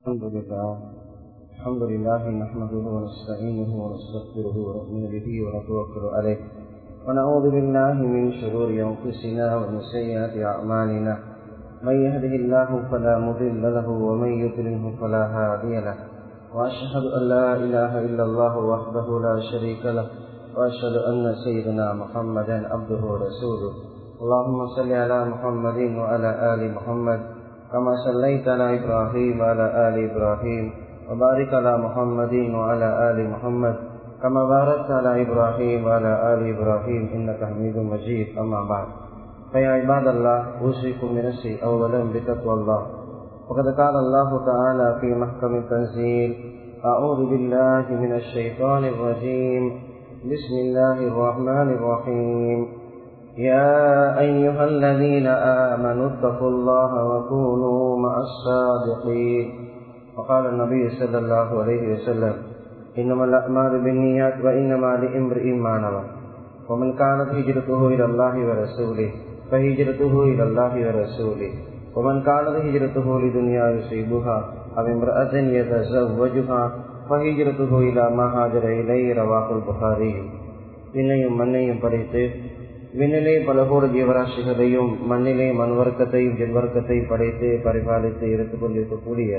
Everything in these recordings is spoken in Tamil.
الحمد لله الحمد لله نحمده ونستعينه ونستغفره ونؤمن به ونتوكل عليه ونعوذ بالله من شرور انفسنا ومن سيئات اعمالنا من يهده الله فلا مضل له ومن يضلله فلا هادي له واشهد ان لا اله الا الله وحده لا شريك له واشهد ان سيدنا محمدا عبده ورسوله اللهم صل على محمد وعلى ال محمد كما صليت على إبراهيم وعلى آل إبراهيم وبارك على محمد وعلى آل محمد كما باركت على إبراهيم وعلى آل إبراهيم إنك حميد مجيد أما بعد فيا عباد الله أوصيكم بنفسي أولا بتقوى الله وقد قال الله تعالى في محكم التنزيل أعوذ بالله من الشيطان الرجيم بسم الله الرحمن الرحيم يا أيها الذين آمنوا اتقوا الله وكونوا مع الصادقين وقال النبي صلى الله عليه وسلم إنما الأعمال بالنيات وإنما لامرئ ما نوى ومن كانت هجرته إلى الله ورسوله فهجرته إلى الله ورسوله ومن كانت هجرته لدنيا يصيبها أو امرأة يتزوجها فهجرته إلى ما هاجر إليه رواه البخاري விண்ணையும் மண்ணையும் படைத்து விண்ணிலே பல கோடி ஜீவராசிகளையும் மண்ணிலே மண்வர்க்கத்தையும் ஜென்வர்க்கத்தையும் படைத்து பரிபாலித்து எடுத்துக் கொண்டிருக்கக்கூடிய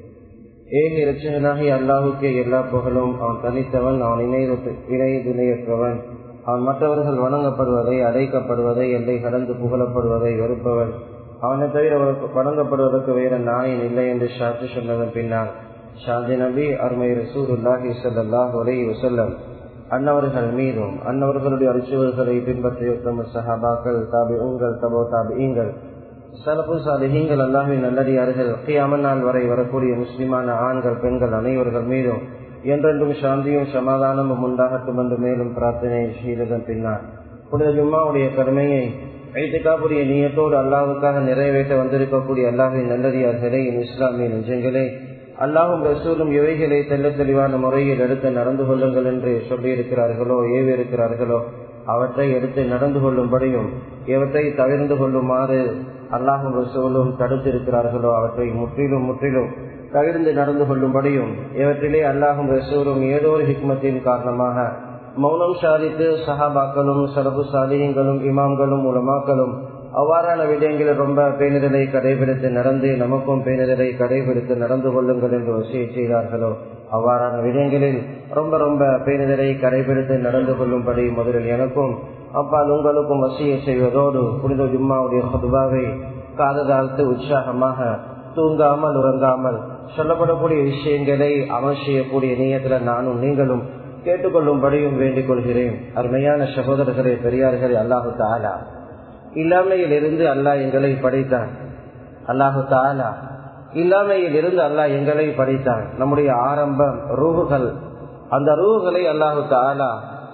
ஏக இரட்சகனாகி அல்லாஹுக்கே எல்லா புகழும் அவன் தனித்தவன் அவன் இணை இணை துணையற்றவன் அவன் மற்றவர்கள் வணங்கப்படுவதை அழைக்கப்படுவதை எல்லை கடந்து புகழப்படுவதை வெறுப்பவன் அவனை தவிர வணங்கப்படுவதற்கு வேற நாயன் இல்லை என்று சாட்சி சொன்னதன் பின்னால் ஷாந்தி நபி அருமை ரசூருல்லாஹி சல்லாஹ் ஒரே வசல்லம் அன்னவர்கள் மீதும் அன்னவர்களுடைய அரிசுவர்களை பின்பற்றிய உத்தம சஹாபாக்கள் தாபி உங்கள் தபோ தாபி ஈங்கள் சலப்பு சாலிஹீங்கள் அல்லாஹின் நல்லடியார்கள் கியாமன் நாள் வரை வரக்கூடிய முஸ்லிமான ஆண்கள் பெண்கள் அனைவர்கள் மீதும் என்றென்றும் சாந்தியும் சமாதானமும் உண்டாகட்டும் என்று மேலும் பிரார்த்தனை செய்ததன் பின்னால் புனித ஜும்மாவுடைய கடமையை ஐத்துக்காப்புடைய நீயத்தோடு அல்லாவுக்காக நிறைவேற்ற வந்திருக்கக்கூடிய அல்லாஹின் நல்லடியார்களே இஸ்லாமிய நெஞ்சங்களே அல்லாஹும் ரசூலும் இவைகளை தெல்ல தெளிவான முறையில் எடுத்து நடந்து கொள்ளுங்கள் என்று சொல்லியிருக்கிறார்களோ ஏவி இருக்கிறார்களோ அவற்றை எடுத்து நடந்து கொள்ளும்படியும் இவற்றை தவிர்ந்து கொள்ளுமாறு அல்லாஹும் ரசூலும் தடுத்திருக்கிறார்களோ அவற்றை முற்றிலும் முற்றிலும் தவிர்ந்து நடந்து கொள்ளும்படியும் இவற்றிலே அல்லாஹும் ரசூலும் ஏதோ ஒரு ஹிக்மத்தின் காரணமாக மௌனம் சாதித்து சஹாபாக்களும் சரபு சாலியங்களும் இமாம்களும் உலமாக்களும் அவ்வாறான விடயங்களில் ரொம்ப பேணிதலை கடைபிடித்து நடந்து நமக்கும் பேணிதலை கடைபிடித்து நடந்து கொள்ளுங்கள் என்று வசியை செய்தார்களோ அவ்வாறான விடயங்களில் ரொம்ப ரொம்ப பேணிதலை கடைபிடித்து நடந்து கொள்ளும்படி முதலில் எனக்கும் அப்பால் உங்களுக்கும் வசியை செய்வதோடு புனித ஜும்மாவுடைய பொதுவாவை காததாழ்த்து உற்சாகமாக தூங்காமல் உறங்காமல் சொல்லப்படக்கூடிய விஷயங்களை அமல் செய்யக்கூடிய நீயத்துல நானும் நீங்களும் கேட்டுக்கொள்ளும்படியும் வேண்டிக் கொள்கிறேன் அருமையான சகோதரர்களே பெரியார்களே அல்லாஹு தாலா இல்லாமையில் இருந்து அல்லாஹ் எங்களை படைத்தான் அல்லாஹு தாலா இல்லாமையில் இருந்து அல்லாஹ் எங்களை படைத்தான் நம்முடைய ஆரம்பம் ரூகுகள் அந்த ரூகுகளை அல்லாஹு தாலா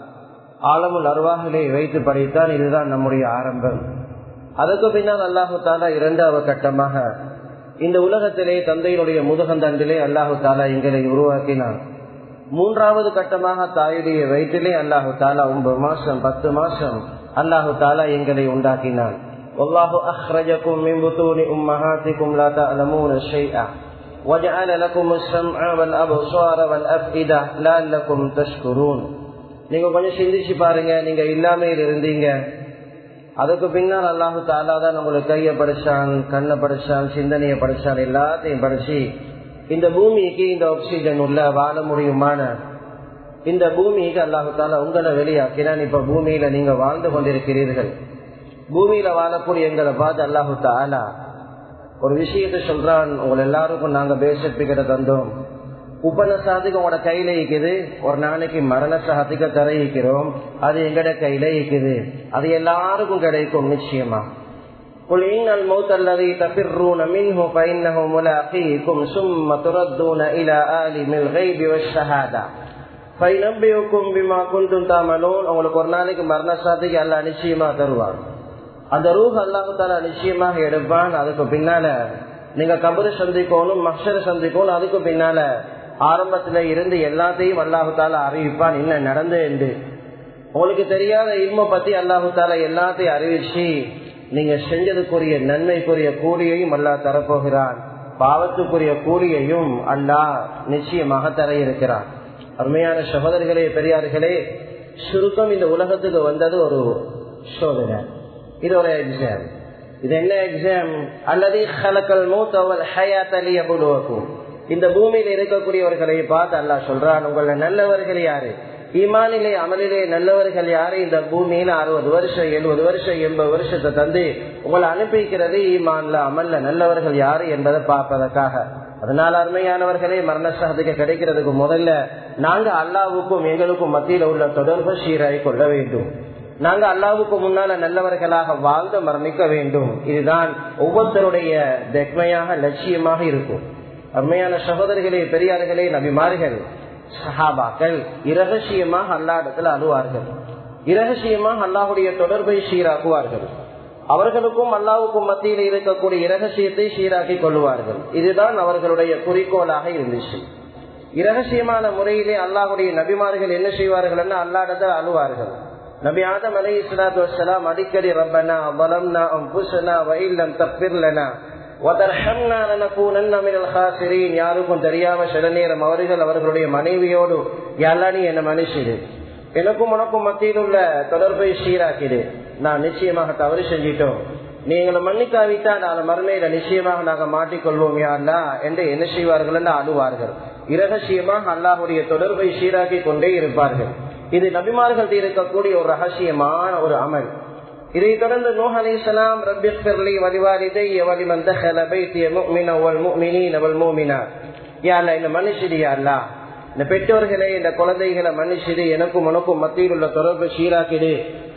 ஆலமுல் அருவாகிலே வைத்து படைத்தான் இதுதான் நம்முடைய ஆரம்பம் அதுக்கு பின்னால் அல்லாஹு தாலா இரண்டாவது கட்டமாக இந்த உலகத்திலே தந்தையினுடைய முதுகந்தண்டிலே அல்லாஹு தாலா எங்களை உருவாக்கினான் மூன்றாவது கட்டமாக தாயுடைய வயிற்றிலே அல்லாஹு தாலா ஒன்பது மாசம் பத்து மாசம் அல்லாஹு தாலா எங்களை உண்டாக்கினான் والله أخرجكم من بطون أمهاتكم لا تعلمون شيئا وجعل لكم السمع والأبصار والأفئدة لعلكم تشكرون நீங்க கொஞ்சம் சிந்திச்சு பாருங்க நீங்க இல்லாமையில் இருந்தீங்க அதுக்கு பின்னால் அல்லாஹு தாலா தான் உங்களுக்கு கையை படிச்சான் கண்ணை படிச்சான் சிந்தனையை படிச்சான் எல்லாத்தையும் படிச்சு இந்த பூமிக்கு இந்த ஆக்சிஜன் உள்ள வாழ முடியுமான இந்த பூமிக்கு அல்லாஹு தாலா உங்களை வெளியாக்கினான் இப்ப பூமியில நீங்க வாழ்ந்து கொண்டிருக்கிறீர்கள் பூமியில வாழக்கூடிய எங்களை பார்த்து அல்லாஹு தாலா ஒரு விஷயத்த சொல்றான் உங்களை எல்லாருக்கும் நாங்க பேசப்பிக்கிட்ட தந்தோம் உபன சாதிக்கு உங்களோட கையில இருக்குது ஒரு நாளைக்கு மரண சாதிக்க தரையிக்கிறோம் அது எங்கட கையில இருக்குது அது எல்லாருக்கும் கிடைக்கும் நிச்சயமா قل إن الموت الذي تفرون منه فإنه ملاقيكم ثم تردون إلى عالم الغيب والشهادة فينبئكم بما كنتم تعملون உங்களுக்கு ஒரு நாளைக்கு மரண சாதிக்கு அல்லாஹ் நிச்சயமா தருவார் அந்த ரூஹ் அல்லாஹு தாலா நிச்சயமாக எடுப்பான் அதுக்கு பின்னால நீங்க கபரு சந்திக்கணும் மக்சர சந்திக்கணும் அதுக்கு பின்னால ஆரம்பத்துல இருந்து எல்லாத்தையும் அல்லாஹு தாலா அறிவிப்பான் என்ன நடந்து என்று உங்களுக்கு தெரியாத இல்ம பத்தி அல்லாஹு தாலா எல்லாத்தையும் அறிவிச்சு நீங்க செஞ்சதுக்குரிய நன்மைக்குரிய கூலியையும் அல்லா தரப்போகிறான் பாவத்துக்குரிய கூலியையும் அல்லாஹ் நிச்சயமாக தர இருக்கிறார் அருமையான சகோதரர்களே பெரியார்களே சுருக்கம் இந்த உலகத்துக்கு வந்தது ஒரு சோதனை இது ஒரு எக்ஸாம் இது என்ன எக்ஸாம் அல்லது ஹலக்கல் மூத்தவல் ஹயாத்தலி அபுலுவக்கும் இந்த பூமியில் இருக்கக்கூடியவர்களை பார்த்து அல்லாஹ் சொல்றான் உங்கள நல்லவர்கள் யாரு ஈமானிலே அமலிலே நல்லவர்கள் யாரு இந்த பூமியில அறுபது வருஷம் எழுபது வருஷம் எண்பது வருஷத்தை தந்து உங்களை அனுப்பிக்கிறது ஈமான்ல அமல்ல நல்லவர்கள் யாரு என்பதை பார்ப்பதற்காக அதனால அருமையானவர்களே மரண சகத்துக்கு கிடைக்கிறதுக்கு முதல்ல நாங்க அல்லாவுக்கும் எங்களுக்கும் மத்தியில உள்ள தொடர்பு சீராய் கொள்ள வேண்டும் நாங்க அல்லாவுக்கு முன்னால நல்லவர்களாக வாழ்ந்து மரணிக்க வேண்டும் இதுதான் ஒவ்வொருத்தருடைய தெக்மையாக லட்சியமாக இருக்கும் அருமையான சகோதரிகளே பெரியார்களே நபிமார்கள் சஹாபாக்கள் இரகசியமாக அல்லாடத்தில் அழுவார்கள் இரகசியமாக அல்லாஹுடைய தொடர்பை சீராக்குவார்கள் அவர்களுக்கும் அல்லாவுக்கும் மத்தியில் இருக்கக்கூடிய இரகசியத்தை சீராக்கி கொள்வார்கள் இதுதான் அவர்களுடைய குறிக்கோளாக இருந்துச்சு இரகசியமான முறையிலே அல்லாஹுடைய நபிமார்கள் என்ன செய்வார்கள் அல்லாடத்தில் அழுவார்கள் நபி ஆதம் அலை இஸ்லாத்து வசலாம் அடிக்கடி ரப்பனா வலம்னா அம்புசனா வயில்லம் தப்பிர்லனா யாருக்கும் தெரியாம சில நேரம் அவர்கள் அவர்களுடைய மனைவியோடு எல்லானி என்ன மனுஷிடு எனக்கும் உனக்கும் மத்தியில் உள்ள தொடர்பை சீராக்கிடு நான் நிச்சயமாக தவறு செஞ்சிட்டோம் நீங்களை மன்னிக்காவிட்டா நான் மறுமையில நிச்சயமாக நாங்க மாட்டிக்கொள்வோம் யாருலா என்று என்ன செய்வார்கள் என்று அழுவார்கள் இரகசியமாக அல்லாஹுடைய தொடர்பை சீராக்கி கொண்டே இருப்பார்கள் இது நபிமார்கள் இருக்கக்கூடிய ஒரு ரகசியமான ஒரு அமல் இதை தொடர்ந்து நூஹ் அலிசலாம் ரபிர்லி வலிவாலிதை வலிமன் தஹல பைத்திய முஃமின வல் முஃமினீன வல் முஃமினா யா அல்லாஹ் இந்த மனுஷிடி யா அல்லாஹ் இந்த பெற்றோர்களை இந்த குழந்தைகளை மன்னிச்சிடு எனக்கும் உனக்கும் மத்தியில் உள்ள தொடர்பு சீராக்கிடு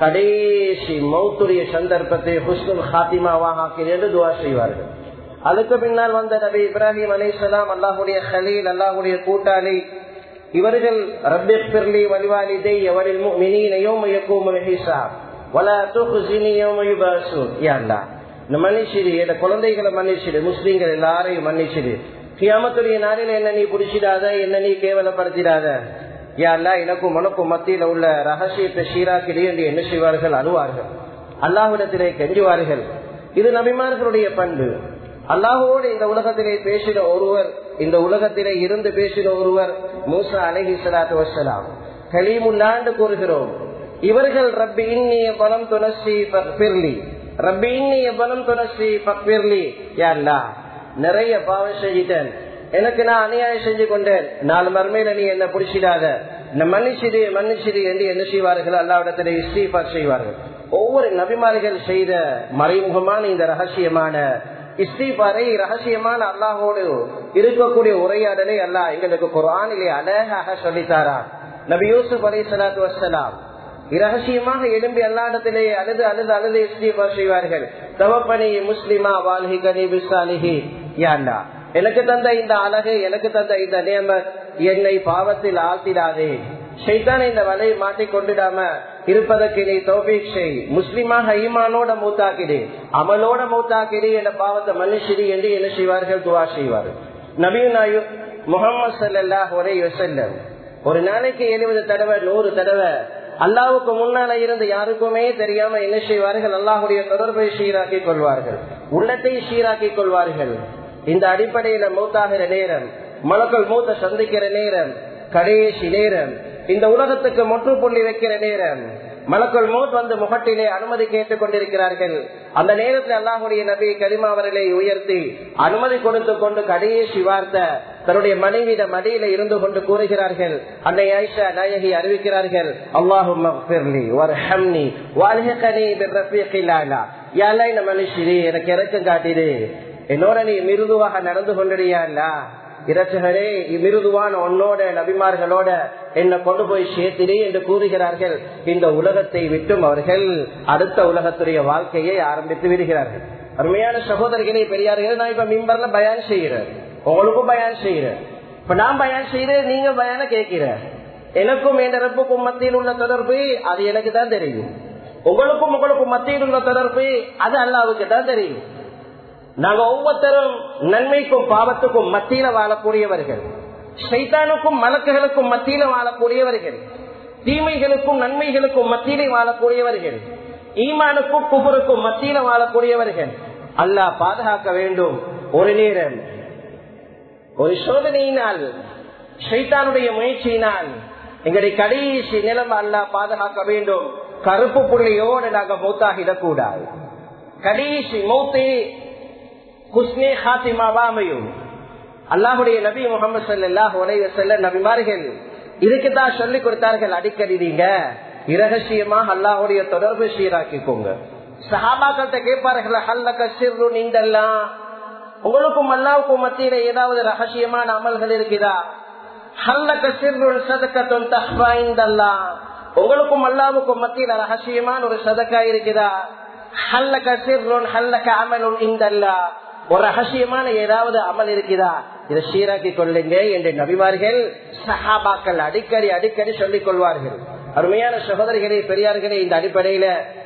கடைசி மௌத்துடைய சந்தர்ப்பத்தை ஹுஸ்னுல் ஹாத்திமாவாக ஆக்கிடு என்று துவா செய்வார்கள் அதுக்கு பின்னால் வந்த நபி இப்ராஹிம் அலிசலாம் அல்லாஹுடைய ஹலீல் அல்லாஹுடைய கூட்டாளி இவர்கள் ரப்பிர்லி வலிவாலிதை எவரில் முஃமினீன யௌம ஹிசாப் வலா துஹ்ஸினி யௌம யுபாஸூன் யா அல்லாஹ் இந்த மன்னிச்சிடு இந்த குழந்தைகளை மன்னிச்சிடு முஸ்லீம்கள் எல்லாரையும் மன்னிச்சிடு கியாமத்துடைய நாளில் என்ன நீ பிடிச்சிடாத என்ன நீ கேவலப்படுத்திடாத யாரெல்லாம் எனக்கும் உனக்கும் மத்தியில உள்ள ரகசியத்தை சீராக்கிடு என்று என்ன செய்வார்கள் அழுவார்கள் அல்லாஹ்விடத்திலே கெஞ்சுவார்கள் இது நபிமார்களுடைய பண்பு அல்லாஹோடு இந்த உலகத்திலே பேசின ஒருவர் இந்த உலகத்திலே இருந்து பேசின ஒருவர் மூசா அலஹி சலாத்து வசலாம் கலீமுல்லாண்டு கூறுகிறோம் இவர்கள் ரப்பி இன்னிய பலம் துணசி பக்பிர்லி ரப்பி இன்னிய பலம் துணசி பக்பிர்லி யாருலா நிறைய பாவம் செஞ்சிட்டேன் எனக்கு நான் அநியாயம் செஞ்சு கொண்டேன் நாலு மர்மையில நீ என்ன பிடிச்சிடாத இந்த மன்னிச்சிடு மன்னிச்சிடு என்று என்ன செய்வார்கள் அல்லாவிடத்தில் இஸ்தீஃபா செய்வார்கள் ஒவ்வொரு நபிமார்கள் செய்த மறைமுகமான இந்த ரகசியமான இஸ்தீபாரை ரகசியமான அல்லாஹோடு இருக்கக்கூடிய உரையாடலை அல்லாஹ் எங்களுக்கு குரானிலே அழகாக சொல்லித்தாரா நபி யூசுப் அலி சலாத்து வசலாம் இரகசியமாக எழும்பி அல்லாடத்திலே அழுது அழுது அழுது இஸ்தீபா செய்வார்கள் தவப்பனி முஸ்லிமா வால்ஹி கனி பிசாலிஹி யாண்டா எனக்கு தந்த இந்த அழகு எனக்கு தந்த இந்த நியம என்னை பாவத்தில் ஆழ்த்திடாதே ஷைத்தான் இந்த வலையை மாட்டிக் கொண்டுடாம இருப்பதற்கு நீ தோபிக் செய் முஸ்லிமாக ஈமானோட மூத்தாக்கிடு அமலோட மூத்தாக்கிடு என்ற பாவத்தை மனுஷிடி என்று என்ன செய்வார்கள் துவா செய்வார்கள் நபீன் முகமது சல்லாஹ் ஒரே வசல்லம் ஒரு நாளைக்கு எழுபது தடவை நூறு தடவை அல்லாவுக்கு முன்னால இருந்து யாருக்குமே தெரியாம என்ன செய்வார்கள் அல்லாஹுடைய தொடர்பை சீராக்கி கொள்வார்கள் உள்ளத்தை சீராக்கி கொள்வார்கள் இந்த அடிப்படையில மூத்தாகிற நேரம் மலக்கள் மூத்த சந்திக்கிற நேரம் கடைசி நேரம் இந்த உலகத்துக்கு முற்றுப்புள்ளி வைக்கிற நேரம் மலக்குள் மூத் வந்து முகட்டிலே அனுமதி கேட்டுக் கொண்டிருக்கிறார்கள் அந்த நேரத்தில் அல்லாஹுடைய நபி கரிமா அவர்களை உயர்த்தி அனுமதி கொடுத்து கொண்டு கடைசி வார்த்தை தன்னுடைய மனைவிட மடியில இருந்து கொண்டு கூறுகிறார்கள் அன்னை ஆயிஷா நாயகி அறிவிக்கிறார்கள் அல்லாஹும் இந்த மனுஷி எனக்கு இறக்கம் காட்டிடு என்னோட நீ மிருதுவாக நடந்து கொண்டியா இரட்சகரே மிருதுவான உன்னோட நபிமார்களோட என்ன கொண்டு போய் சேர்த்தினே என்று கூறுகிறார்கள் இந்த உலகத்தை விட்டும் அவர்கள் அடுத்த உலகத்துடைய வாழ்க்கையை ஆரம்பித்து விடுகிறார்கள் அருமையான சகோதரிகளே பெரியார்கள் நான் இப்ப மிம்பர்ல பயான் செய்யறேன் உங்களுக்கும் பயான் செய்யறேன் இப்ப நான் பயான் செய்யறேன் நீங்க பயான கேட்கிற எனக்கும் என் ரப்புக்கும் மத்தியில் உள்ள தொடர்பு அது எனக்கு தான் தெரியும் உங்களுக்கும் உங்களுக்கும் மத்தியில் உள்ள தொடர்பு அது அல்லாவுக்கு தான் தெரியும் நாங்க ஒவ்வொருத்தரும் நன்மைக்கும் பாவத்துக்கும் மத்தியில வாழக்கூடியவர்கள் சைத்தானுக்கும் மலக்குகளுக்கும் மத்தியில வாழக்கூடியவர்கள் தீமைகளுக்கும் நன்மைகளுக்கும் மத்தியிலே வாழக்கூடியவர்கள் ஈமானுக்கும் குபருக்கும் மத்தியில வாழக்கூடியவர்கள் அல்லாஹ் பாதுகாக்க வேண்டும் ஒரு நேரம் ஒரு சோதனையினால் ஷைத்தானுடைய முயற்சியினால் எங்களுடைய கடைசி நிலம் அல்ல பாதுகாக்க வேண்டும் கருப்பு புள்ளியோடு நாங்க மூத்தாகிடக்கூடாது கடைசி மௌத்தே குஸ்னே ஹாத்திமாவா அமையும் அல்லாஹுடைய நபி முகமது சல்லாஹ் உலக செல்ல நபிமார்கள் இதுக்குதான் சொல்லி கொடுத்தார்கள் அடிக்கடி நீங்க இரகசியமாக அல்லாஹுடைய தொடர்பு சீராக்கிக்கோங்க சஹாபாக்கள்கிட்ட கேட்பார்கள் ஹல்லக சிறு நீந்தெல்லாம் உங்களுக்கும் அல்லாவுக்கும் மத்தியில ஏதாவது ரகசியமான அமல்கள் இருக்குதா ஹல்லக சிறு சதக்கத்தும் தஹ்வாய்ந்தல்லா உங்களுக்கும் அல்லாவுக்கும் மத்தியில ரகசியமான ஒரு சதக்கா இருக்குதா ஹல்லக சிறுன் ஹல்லக அமலுன் இந்தல்லா ஒரு ரகசியமான ஏதாவது அமல் இருக்குதா இதை சீராக்கி கொள்ளுங்க என்று நபிமார்கள் சஹாபாக்கள் அடிக்கடி அடிக்கடி சொல்லிக் கொள்வார்கள் அருமையான சகோதரிகளே பெரியார்களே இந்த அடிப்படையில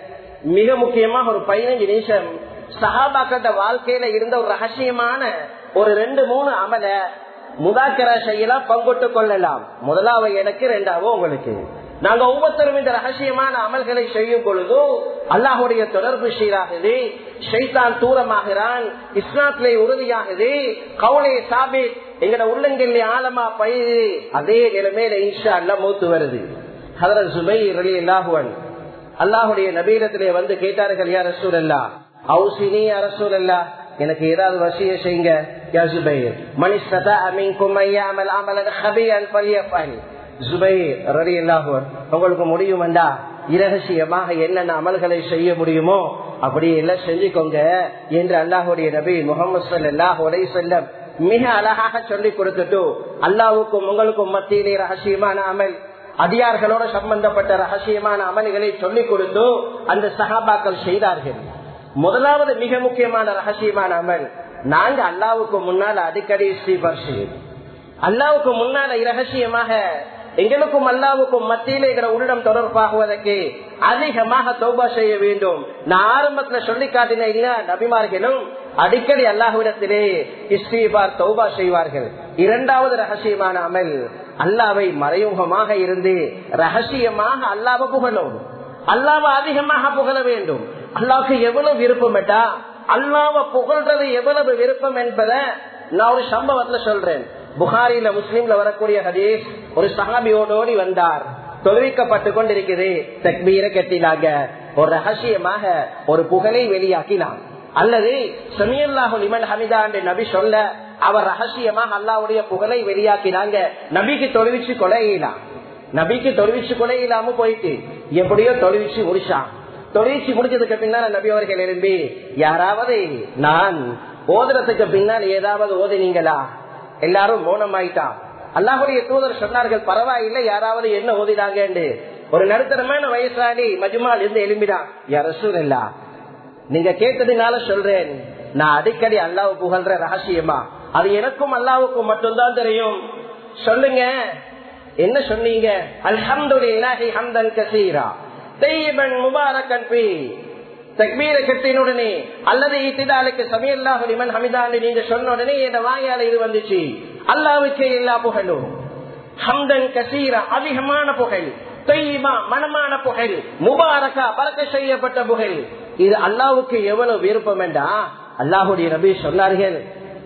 மிக முக்கியமாக ஒரு பதினஞ்சு நிமிஷம் சஹாபாக்கள வாழ்க்கையில இருந்த ஒரு ரகசியமான ஒரு ரெண்டு மூணு அமல முதாக்கரா செய்யலாம் பங்கொட்டு கொள்ளலாம் முதலாவது எனக்கு ரெண்டாவோ உங்களுக்கு நாங்க ஒவ்வொருத்தரும் இந்த ரகசியமான அமல்களை செய்யும் பொழுது அல்லாஹுடைய தொடர்பு சீராகுது ஷைத்தான் தூரமாகிறான் இஸ்லாத்திலே உறுதியாகுது கவுளை சாபி எங்கட உள்ளங்கல்ல ஆழமா பயிர் அதே நிலைமையில இன்ஷா அல்ல மூத்து வருது ஹதரத் சுபை ரலி அல்லாஹுவன் அல்லாஹுடைய நபீரத்திலே வந்து கேட்டார்கள் யார் ரசூல் அல்லா அவுசினி அரசூல் அல்லா எனக்கு ஏதாவது வசிய செய்யுங்க யா சுபைர் மனிஷதா அமின்கும் ஐயாமல் அமலன் ஹபியன் பல்யஃபன் சுபைர் ரலி அல்லாஹுவன் உங்களுக்கு முடியுமெண்டா இரகசியமாக என்னென்ன அமல்களை செய்ய முடியுமோ அப்படி எல்லாம் செஞ்சுக்கோங்க என்று அல்லாஹுடைய நபி முகமது சல்லாஹ் உலை செல்லம் மிக அழகாக சொல்லி கொடுத்துட்டு அல்லாவுக்கும் உங்களுக்கும் மத்தியிலே ரகசியமான அமல் அதிகார்களோட சம்பந்தப்பட்ட ரகசியமான அமல்களை சொல்லிக் கொடுத்து அந்த சகாபாக்கள் செய்தார்கள் முதலாவது மிக முக்கியமான ரகசியமான அமல் நாங்க அல்லாவுக்கு முன்னால அடிக்கடி ஸ்ரீபர் செய்யுது அல்லாவுக்கு முன்னால இரகசியமாக எங்களுக்கும் அல்லாவுக்கும் மத்தியிலே எங்களை உள்ளம் தொடர்பாகுவதற்கு அதிகமாக தௌபா செய்ய வேண்டும் நான் ஆரம்பத்துல சொல்லி காட்டின இல்ல நபிமார்களும் அடிக்கடி அல்லாஹுவிடத்திலே இஸ்ரீபார் தௌபா செய்வார்கள் இரண்டாவது ரகசியமான அமல் அல்லாவை மறைமுகமாக இருந்து ரகசியமாக அல்லாவை புகழும் அல்லாவை அதிகமாக புகழ வேண்டும் அல்லாவுக்கு எவ்வளவு விருப்பம் அல்லாவை புகழ்றது எவ்வளவு விருப்பம் என்பதை நான் ஒரு சம்பவத்துல சொல்றேன் புகாரில முஸ்லீம்ல வரக்கூடிய ஹதீஸ் ஒரு சஹாபியோடோடி வந்தார் தொழுவிக்கப்பட்டு கொண்டிருக்குது தக்பீரை கட்டினாங்க ஒரு ரகசியமாக ஒரு புகழை வெளியாக்கினான் அல்லது சமியல்லாஹு லிமன் ஹமிதா என்று நபி சொல்ல அவர் ரகசியமாக அல்லாவுடைய புகழை வெளியாக்கினாங்க நபிக்கு தொழுவிச்சு கொலையிலாம் நபிக்கு தொழுவிச்சு கொலையிலாம போயிட்டு எப்படியோ தொழுவிச்சு முடிச்சான் தொழிற்சி முடிச்சதுக்கு பின்னால நபி அவர்கள் எழும்பி யாராவது நான் ஓதுறதுக்கு பின்னால் ஏதாவது ஓதினீங்களா எல்லாரும் மௌனமாயிட்டான் அல்லாஹுடைய தூதர் சொன்னார்கள் பரவாயில்லை யாராவது என்ன ஓதினாங்க ஒரு நடுத்தரமான வயசாளி மஜுமால் இருந்து எழும்பினான் யார சூழல்லா நீங்க கேட்டதுனால சொல்றேன் நான் அடிக்கடி அல்லாவு புகழ்ற ரகசியமா அது எனக்கும் அல்லாவுக்கும் மட்டும்தான் தெரியும் சொல்லுங்க என்ன சொன்னீங்க அல்ஹம்துலில்லாஹி ஹம்தன் கசீரா தெய்யபன் முபாரக்கன் பி தக்பீர கட்டினுடனே அல்லது இத்திதாலுக்கு சமையல்லாஹு லிமன் ஹமிதான்னு நீங்க சொன்ன உடனே என் வாயால இது வந்துச்சு அல்லாவுக்கே எல்லா புகழும் ஹம்தன் கசீரா அதிகமான புகழ் தொய்யமா மனமான புகழ் முபாரக்கா பறக்க செய்யப்பட்ட புகழ் இது அல்லாவுக்கு எவ்வளவு விருப்பம் என்றா அல்லாஹுடைய நபி சொன்னார்கள்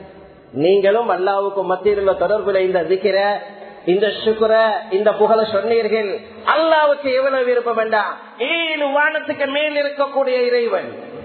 நீங்களும் அல்லாவுக்கும் மத்தியில் உள்ள தொடர்புல இந்த திக்கிற இந்த சுக்குர இந்த புகழ சொன்னீர்கள் அல்லாவுக்கு எவ்வளவு விருப்பம் வேண்டாம் ஏழு வானத்துக்கு மேல் இருக்கக்கூடிய இறைவன்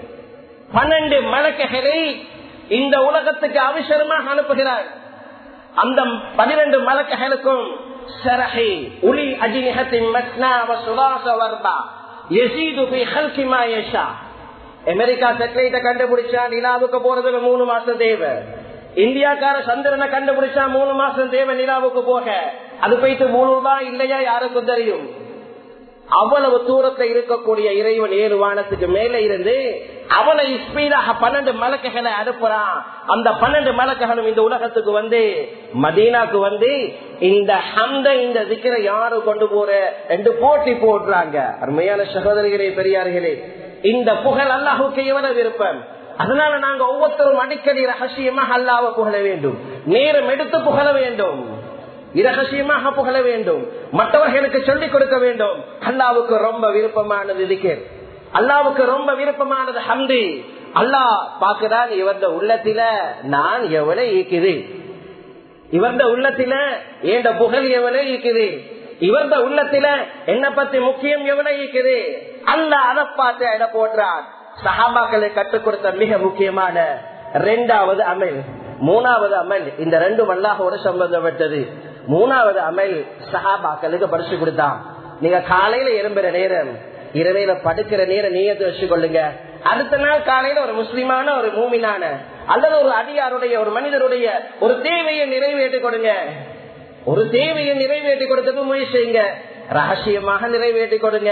பன்னெண்டு மலக்கைகளை இந்த உலகத்துக்கு அவசரமாக அனுப்புகிறார் அந்த பனிரெண்டு மலக்கைகளுக்கும் சரஹி உளி அஜினிகத்தின் மஸ்னா சுதாச வர்பா யசீது பி ஹல்கி மா யஷா அமெரிக்கா சேட்டலைட்ட கண்டுபிடிச்சா நிலாவுக்கு போறதுல மூணு மாசம் தேவை இந்தியாக்கார சந்திரனை கண்டுபிடிச்சா மூணு மாசம் தேவை நிலாவுக்கு போக அது போயிட்டு மூணுதான் இல்லையா யாருக்கும் தெரியும் அவ்வளவு தூரத்துல இருக்கக்கூடிய இறைவன் ஏழு வானத்துக்கு மேல இருந்து அவளை ஸ்பீடாக பன்னெண்டு மலக்கைகளை அனுப்புறான் அந்த பன்னெண்டு மலக்கைகளும் இந்த உலகத்துக்கு வந்து மதீனாக்கு வந்து இந்த ஹந்த இந்த திக்கிற யாரு கொண்டு போற என்று போட்டி போடுறாங்க அருமையான சகோதரிகளே பெரியார்களே இந்த புகழ் அல்லாஹுக்கு எவ்வளவு விருப்பம் அதனால நாங்க ஒவ்வொருத்தரும் அடிக்கடி ரகசியமாக அல்லாவ புகழ வேண்டும் நேரம் எடுத்து புகழ வேண்டும் இரகசியமாக புகழ வேண்டும் மற்றவர்களுக்கு சொல்லிக் கொடுக்க வேண்டும் அல்லாவுக்கு ரொம்ப விருப்பமானது இருக்கிற அல்லாவுக்கு ரொம்ப விருப்பமானது ஹந்தி அல்லாஹ் பாக்குறான் இவரது உள்ளத்தில நான் எவ்வளவு ஈக்குது இவர்த உள்ளத்தில ஏண்ட புகழ் எவ்வளவு இருக்குது இவர்த உள்ளத்தில என்ன பத்தி முக்கியம் எவ்வளவு இருக்குது அல்ல அதை பார்த்து இட போடுறான் சஹாபாக்களை கற்றுக் கொடுத்த மிக முக்கியமான ரெண்டாவது அமல் மூணாவது அமல் இந்த ரெண்டு வல்லாகோட சம்பந்தப்பட்டது மூணாவது அமல் சஹாபாக்களுக்கு பரிசு கொடுத்தான் நீங்க காலையில எறும்புற நேரம் இரவையில படுக்கிற நேரம் நீயத்தை வச்சு கொள்ளுங்க அடுத்த நாள் காலையில ஒரு முஸ்லிமான ஒரு மூமினான அல்லது ஒரு அடியாருடைய ஒரு மனிதருடைய ஒரு தேவையை நிறைவேற்றி கொடுங்க ஒரு தேவையை நிறைவேற்றி கொடுத்தது முயற்சி செய்யுங்க ரகசியமாக நிறைவேற்றி கொடுங்க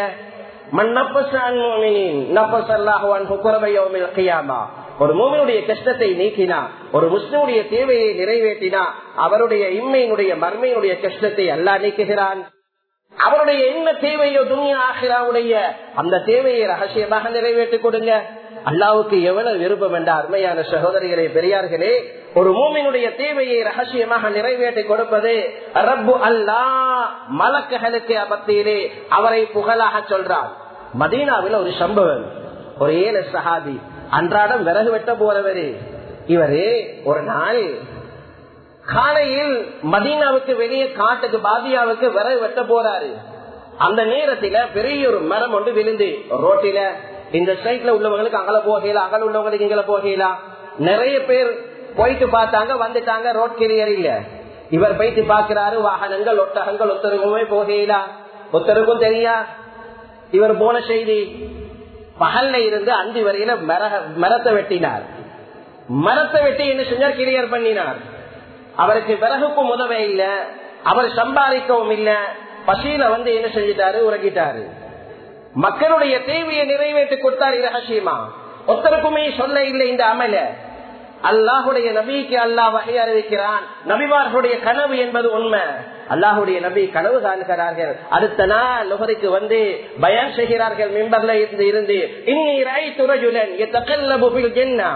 ஒரு மூமினுடைய கஷ்டத்தை நீக்கினா ஒரு முஸ்லிமுடைய தேவையை நிறைவேற்றினா அவருடைய இம்மையினுடைய மர்மையினுடைய கஷ்டத்தை அல்லா நீக்குகிறான் அவருடைய என்ன தேவையோ துணியா ஆகிறாவுடைய அந்த தேவையை ரகசியமாக நிறைவேற்றி கொடுங்க அல்லாவுக்கு எவ்வளவு விருப்பம் என்ற அருமையான சகோதரிகளே பெரியார்களே ஒரு மூமினுடைய தேவையை ரகசியமாக நிறைவேற்றி கொடுப்பது ரப்பு அல்லா மலக்குகளுக்கு மத்தியிலே அவரை புகழாக சொல்றார் மதீனாவில் ஒரு சம்பவம் ஒரு ஏழு சஹாபி அன்றாடம் விறகு வெட்ட போறவரு இவரு ஒரு நாள் காலையில் மதீனாவுக்கு வெளியே காட்டுக்கு பாதியாவுக்கு விறகு வெட்ட போறாரு அந்த நேரத்துல பெரிய ஒரு மரம் ஒன்று விழுந்து ரோட்டில இந்த சைட்ல உள்ளவங்களுக்கு அங்கல போகலாம் அகல உள்ளவங்களுக்கு இங்கல போகலாம் நிறைய பேர் போயிட்டு பார்த்தாங்க வந்துட்டாங்க ரோட் கிளியர் இல்ல இவர் போயிட்டு பாக்குறாரு வாகனங்கள் ஒட்டகங்கள் ஒத்தருக்குமே போகலாம் ஒத்தருக்கும் தெரியா இவர் போன செய்தி பகல்ல இருந்து அந்தி வரையில மரத்தை வெட்டினார் மரத்தை வெட்டி என்ன செஞ்சார் கிளியர் பண்ணினார் அவருக்கு விறகுக்கும் உதவ இல்ல அவர் சம்பாதிக்கவும் இல்ல பசியில வந்து என்ன செஞ்சிட்டாரு உறங்கிட்டாரு மக்களுடைய தேவையை நிறைவேற்றி கொடுத்தார் ரகசியமா ஒருத்தருக்குமே சொல்ல இல்லை இந்த அமல அல்லாஹுடைய நபிக்கு அல்லாஹ் வகை அறிவிக்கிறான் நபிமார்களுடைய கனவு என்பது உண்மை அல்லாஹுடைய நபி கனவு காண்கிறார்கள் அடுத்த நாள் நுகருக்கு வந்து பயன் செய்கிறார்கள் மிம்பர்ல இருந்து இருந்து இன்னி ராய் துறஜுலன் என்ன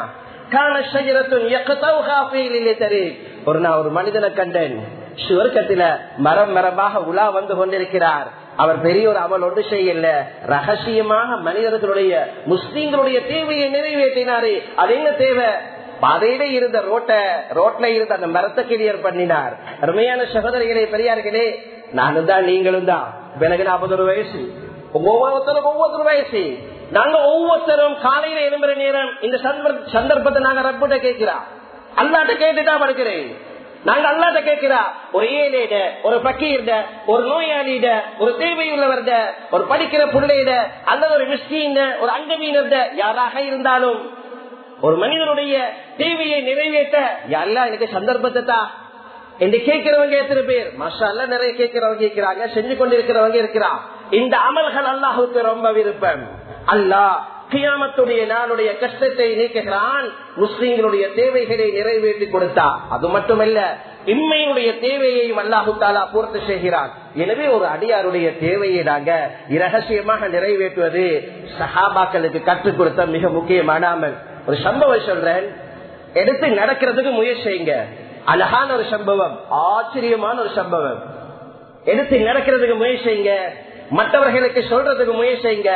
ஒரு நான் ஒரு மனிதனை கண்டேன் சுவர்க்கத்தில மரம் மரமாக உலா வந்து கொண்டிருக்கிறார் அவர் பெரிய ஒரு அமல் ஒன்று செய்யல ரகசியமாக மனிதர்களுடைய முஸ்லீம்களுடைய தேவையை நிறைவேற்றினாரு அது என்ன தேவை பாதையில இருந்த ரோட்ட ரோட்ல இருந்த அந்த மரத்தை கிளியர் பண்ணினார் அருமையான சகோதரிகளே பெரியார்களே நானும் தான் நீங்களும் தான் எனக்கு நாற்பது வயசு ஒவ்வொருத்தரும் ஒவ்வொரு வயசு நாங்க ஒவ்வொருத்தரும் காலையில எழும்புற நேரம் இந்த சந்தர்ப்பத்தை நாங்க ரப்பிட்ட கேட்கிறோம் அல்லாட்ட கேட்டுட்டா படுக்கிறேன் நாங்க அல்லாட்ட கேட்கிறா ஒரு ஏழையிட ஒரு பக்கீர்ட ஒரு நோயாளியிட ஒரு தேவையுள்ளவர்ட ஒரு படிக்கிற பிள்ளையிட அல்லது ஒரு மிஸ்கீன் ஒரு அங்கமீனர்ட யாராக இருந்தாலும் ஒரு மனிதனுடைய தேவையை நிறைவேற்ற யாரெல்லாம் எனக்கு சந்தர்ப்பத்தை தான் என்று கேட்கிறவங்க எத்தனை பேர் மசால நிறைய கேட்கிறவங்க இருக்கிறாங்க செஞ்சு கொண்டிருக்கிறவங்க இருக்கிறா இந்த அமல்கள் அல்லாஹுக்கு ரொம்ப விருப்பம் அல்லாஹ் கியாமத்துடைய நாளுடைய கஷ்டத்தை நீக்குகிறான் முஸ்லீம்களுடைய தேவைகளை நிறைவேற்றி கொடுத்தா அது மட்டுமல்ல இம்மையினுடைய தேவையையும் அல்லாஹு தாலா பூர்த்தி செய்கிறான் எனவே ஒரு அடியாருடைய தேவையை நாங்க இரகசியமாக நிறைவேற்றுவது சஹாபாக்களுக்கு கற்றுக் கொடுத்த மிக முக்கியமான அமல் ஒரு சம்பவம் சொல்றேன் எடுத்து நடக்கிறதுக்கு முயற்சி செய்யுங்க அழகான ஒரு சம்பவம் ஆச்சரியமான ஒரு சம்பவம் எடுத்து நடக்கிறதுக்கு முயற்சி செய்யுங்க மற்றவர்களுக்கு சொல்றதுக்கு முயற்சி செய்யுங்க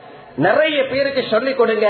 நிறைய பேருக்கு சொல்லிக் கொடுங்க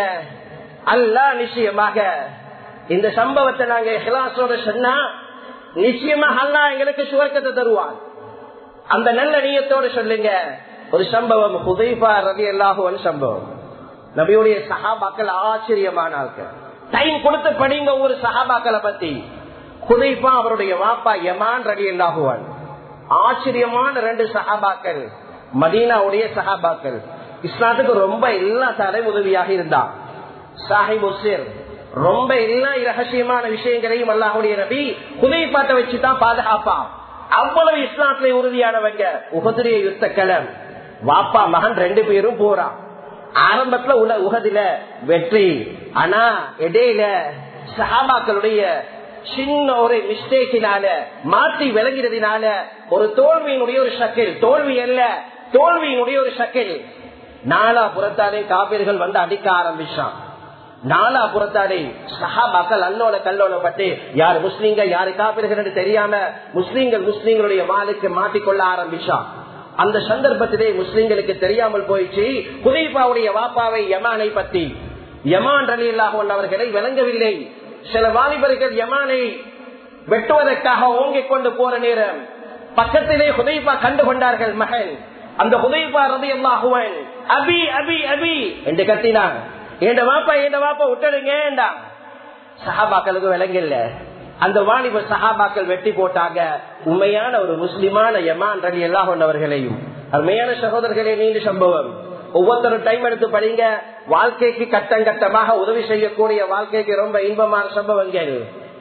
அல்லா நிச்சயமாக இந்த சம்பவத்தை நாங்க ஹிலாசோட சொன்னா நிச்சயமாக அல்லா எங்களுக்கு சுவர்க்கத்தை தருவான் அந்த நல்ல நீயத்தோடு சொல்லுங்க ஒரு சம்பவம் ஹுதைபா ரவி அல்லாஹுவன் சம்பவம் நபியுடைய சஹாபாக்கள் ஆச்சரியமான ஆட்கள் டைம் கொடுத்து படிங்க ஒரு சஹாபாக்களை பத்தி ஹுதைபா அவருடைய வாப்பா யமான் ரவி அல்லாஹுவன் ஆச்சரியமான ரெண்டு சஹாபாக்கள் மதீனாவுடைய சஹாபாக்கள் இஸ்லாத்துக்கு ரொம்ப எல்லா தடை உதவியாக இருந்தான் சாஹிப் உசேர் ரொம்ப எல்லா ரகசியமான விஷயங்களையும் அல்லாஹுடைய நபி குதிப்பாட்டை வச்சுதான் பாதுகாப்பான் அவ்வளவு இஸ்லாத்துல உறுதியானவங்க உகதிரிய யுத்த களம் வாப்பா மகன் ரெண்டு பேரும் போறான் ஆரம்பத்துல உள்ள உகதில வெற்றி ஆனா இடையில சஹாபாக்களுடைய சின்ன ஒரு மிஸ்டேக்கினால மாற்றி விளங்கிறதுனால ஒரு தோல்வியினுடைய ஒரு சக்கில் தோல்வி அல்ல தோல்வியினுடைய ஒரு சக்கில் நாலா புறத்தாலே காப்பீர்கள் வந்து அடிக்க ஆரம்பிச்சான் நாலா புறத்தாலே சஹாபாக்கள் அல்லோல கல்லோல பட்டு யார் முஸ்லீம்கள் யாரு காப்பீர்கள் தெரியாம முஸ்லீம்கள் முஸ்லீம்களுடைய வாளுக்கு மாட்டிக்கொள்ள ஆரம்பிச்சான் அந்த சந்தர்ப்பத்திலே முஸ்லீம்களுக்கு தெரியாமல் போயிடுச்சு குதைபாவுடைய வாப்பாவை யமானை பத்தி யமான் ரலி அல்லாஹ் அவர்களை விளங்கவில்லை சில வாலிபர்கள் யமானை வெட்டுவதற்காக ஓங்கிக் கொண்டு போற நேரம் பக்கத்திலே ஹுதைபா கண்டு கொண்டார்கள் மகன் அந்த ஹுதைபா ரதி அல்லாஹுவன் அபி அபி அபி என்று கத்தினான் ஏண்ட வாப்பா ஏண்ட வாப்பா விட்டுடுங்க சஹாபாக்களுக்கு விளங்கல அந்த வாலிப சஹாபாக்கள் வெட்டி போட்டாங்க உண்மையான ஒரு முஸ்லிமான யமான் ரலி எல்லா கொண்டவர்களையும் அருமையான சகோதரர்களே நீண்ட சம்பவம் ஒவ்வொருத்தரும் டைம் எடுத்து படிங்க வாழ்க்கைக்கு கட்டம் கட்டமாக உதவி செய்யக்கூடிய வாழ்க்கைக்கு ரொம்ப இன்பமான சம்பவங்கள்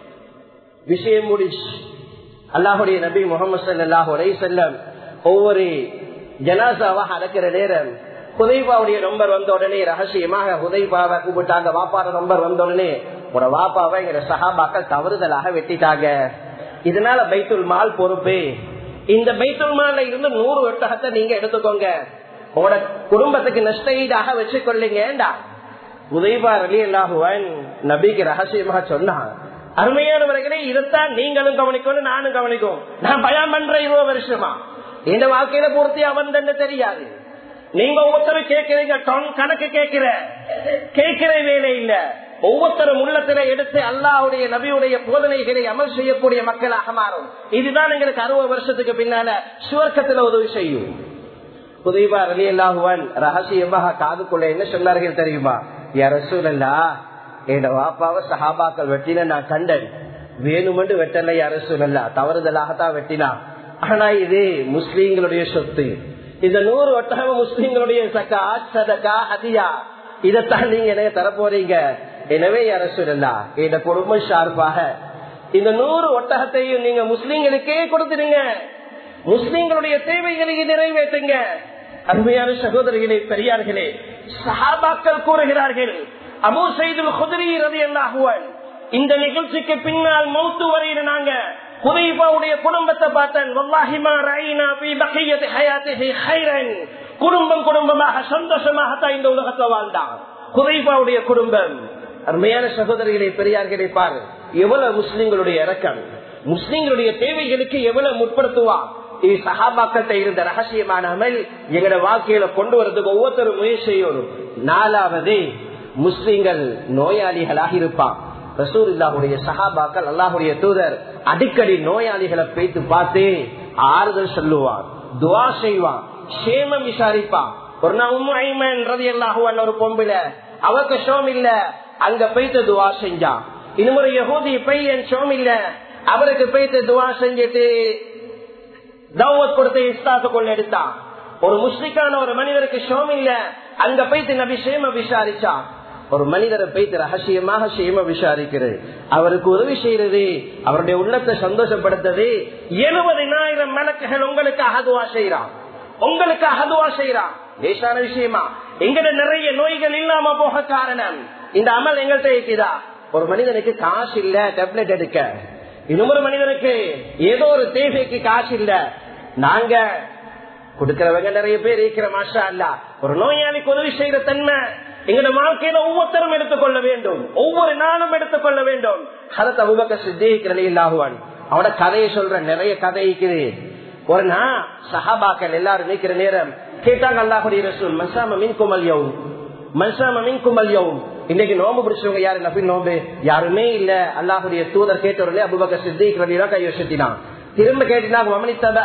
விஷயம் முடிச்சு அல்லாஹுடைய நபி முகமது சல்லாஹு அலை செல்லம் ஒவ்வொரு ஜனாசாவாக அடக்கிற நேரம் ஹுதைபாவுடைய நம்பர் வந்த உடனே ரகசியமாக ஹுதைபாவை கூப்பிட்டாங்க வாப்பாட நம்பர் வந்த உடனே ஒரு வாப்பாவை எங்க சகாபாக்கள் தவறுதலாக வெட்டிட்டாங்க இதனால பைத்துல் மால் பொறுப்பு இந்த பைத்துல் மால்ல இருந்து நூறு ஒட்டகத்தை நீங்க எடுத்துக்கோங்க உங்களோட குடும்பத்துக்கு நஷ்ட ஈடாக வச்சுக்கொள்ளுங்கடா உதய்பா அலி அல்லாஹுவன் நபிக்கு ரகசியமாக சொன்னான் அருமையானவர்களே இதைத்தான் நீங்களும் கவனிக்கணும் நானும் கவனிக்கும் நான் பயம் பண்ற இருபது வருஷமா இந்த வாழ்க்கையில பூர்த்தி அவன் தெரியாது நீங்க ஒவ்வொருத்தரும் கேட்கிறீங்க டன் கணக்கு கேட்கிற கேட்கிற வேலை இல்ல ஒவ்வொருத்தரும் உள்ளத்தில எடுத்து அல்லாவுடைய நபியுடைய போதனைகளை அமல் செய்யக்கூடிய மக்களாக மாறும் இதுதான் எங்களுக்கு அறுபது வருஷத்துக்கு பின்னால சுவர்க்கத்துல உதவி செய்யும் புதைவா அலி அல்லாஹுவன் ரகசியமாக காதுக்குள்ள என்ன சொன்னார்கள் தெரியுமா யார சூழல்லா என் வாப்பாவை சஹாபாக்கள் வெட்டின நான் கண்டன் வேணுமென்று வெட்டலை யார சூழல்லா தவறுதலாகத்தான் வெட்டினா ஆனா இது முஸ்லீம்களுடைய சொத்து இந்த நூறு ஒட்டகம் முஸ்லீம்களுடைய சக்கா சதக்கா ஹதியா இதைத்தான் நீங்க எனக்கு தரப்போறீங்க எனவே யார சொல்லலா இந்த குடும்பம் சார்பாக இந்த நூறு ஒட்டகத்தையும் நீங்க முஸ்லீம்களுக்கே கொடுத்துடுங்க முஸ்லீம்களுடைய தேவைகளை நிறைவேற்றுங்க அருமையான சகோதரிகளே பெரியார்களே சஹாபாக்கள் கூறுகிறார்கள் அபு சைதுல் குதிரி ரதி அல்லாஹுவன் இந்த நிகழ்ச்சிக்கு பின்னால் மௌத்து வரையில நாங்க குதைபாவுடைய குடும்பத்தை பார்த்தேன் குடும்பம் குடும்பமாக சந்தோஷமாகத்தான் இந்த உலகத்தை வாழ்ந்தான் குதைபாவுடைய குடும்பம் அருமையான சகோதரிகளை பெரியார்களை பாரு எவ்வளவு முஸ்லிம்களுடைய இறக்கம் முஸ்லிம்களுடைய தேவைகளுக்கு எவ்வளவு முற்படுத்துவா இது சகாபாக்கத்தை இருந்த ரகசியமான அமல் எங்களோட வாழ்க்கையில கொண்டு வரதுக்கு ஒவ்வொருத்தரும் முயற்சி செய்யணும் நாலாவது முஸ்லிம்கள் நோயாளிகளாக இருப்பான் ரசூல்லாவுடைய சகாபாக்கள் அல்லாஹுடைய தூதர் அடிக்கடி நோயாளிகளை பேத்து பார்த்து ஆறுதல் சொல்லுவான் துவா செய்வான் சேமம் விசாரிப்பான் ஒரு நாள் உண்மைமன் ரதி அல்லாஹுவன் ஒரு பொம்புல அவருக்கு சோம் இல்ல அங்க போய்த்து துவா செஞ்சான் இன்னும் ஒரு யகூதி பையன் சோம் இல்ல அவருக்கு போய்த்து துவா செஞ்சுட்டு தௌவத் கொடுத்து இஸ்தாத்து கொண்டு எடுத்தான் ஒரு முஸ்லிக்கான ஒரு மனிதருக்கு சோம் இல்ல அங்க போய்த்து நபி சேம விசாரிச்சான் ஒரு மனிதரை போய்த்து ரகசியமாக சேம விசாரிக்கிறது அவருக்கு உதவி செய்யறது அவருடைய உள்ளத்தை சந்தோஷப்படுத்தது எழுபதினாயிரம் மலக்குகள் உங்களுக்கு அகதுவா செய்யறான் உங்களுக்கு அகதுவா செய்யறான் லேசான விஷயமா எங்கட நிறைய நோய்கள் இல்லாம போக காரணம் இந்த அமல் எங்கள்கிட்ட இருக்குதா ஒரு மனிதனுக்கு காசு இல்ல டேப்லெட் எடுக்க இன்னொரு மனிதனுக்கு ஏதோ ஒரு தேவைக்கு காசு இல்ல நாங்க கொடுக்கிறவங்க நிறைய பேர் இருக்கிற மாஷா அல்ல ஒரு நோயாளிக்கு உதவி செய்யற தன்மை எங்களோட வாழ்க்கையில ஒவ்வொருத்தரும் எடுத்துக்கொள்ள வேண்டும் ஒவ்வொரு நாளும் எடுத்துக்கொள்ள வேண்டும் ஹரத் அபுபக்க சித்திகளை இல்லாகுவான் அவட கதையை சொல்ற நிறைய கதை இருக்குது ஒரு நாள் சஹாபாக்கள் எல்லாரும் நிற்கிற நேரம் கேட்டாங்க அல்லாஹுடைய ரசூல் மசாம மின் குமல் யவும் மசாம மின் குமல் யவும் இன்னைக்கு நோம்பு பிடிச்சவங்க யாரு நபின் நோம்பு யாருமே இல்ல அல்லாஹுடைய தூதர் கேட்டவர்களே அபுபக்க சித்திக் ரலிலாம் கை வச்சுட்டினான் திரும்ப கேட்டினாங்க மமனித்தத